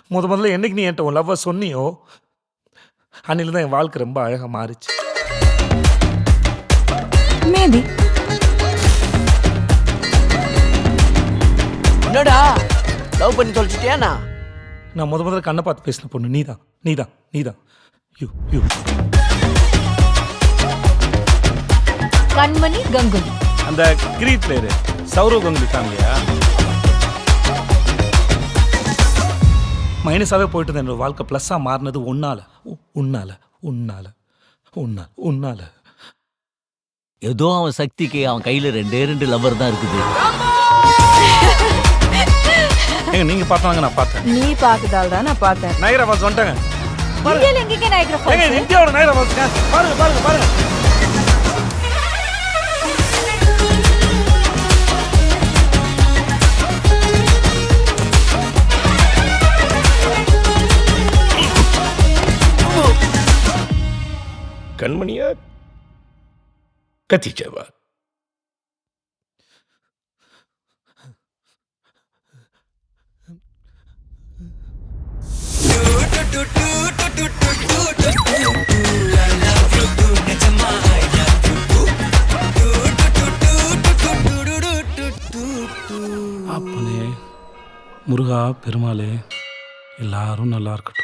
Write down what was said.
முத முதல்ல என்னைக்கு நீ என்கிட்ட உன் லவ்வை சொன்னியோ அன்னில தான் என் வாழ்க்கை ரொம்ப அழகாக மாறிச்சு மேபி என்னடா லவ் பண்ணி தொலைச்சிட்டியாண்ணா நான் முத முதல்ல கண்ணை பார்த்து பேசின பொண்ணு நீதான் நீதான் நீதான் யூ யூ கண்மணி கங்குலி அந்த கிரீட் பிளேயரு சௌரவ் கங்குலி ஃபேமிலியா மைனஸாகவே போயிட்டு இருந்த என்னோட வாழ்க்கை ப்ளஸ்ஸாக மாறினது உன்னால உ- உன்னால உன்னால உன்னால உன்னால ஏதோ அவன் சக்திக்கு அவன் கையில ரெண்டே ரெண்டு லவர் தான் இருக்குது ஏங்க நீங்க பார்த்தாங்க நான் பார்த்தேன் நீ பார்த்ததால தான் நான் பார்த்தேன் நயரா ஃபால்ஸ் வந்துட்டாங்க இந்தியால எங்கேங்க நாயகர ஏங்க இது இந்தியாவோட நயரா ஃபால்ஸ்ங்க பாருங்க பாருங்க பாருங்க கண்மணியா கத்திச்சவா அப்பனே முருகா பெருமாளே எல்லாரும் நல்லா இருக்கட்டும்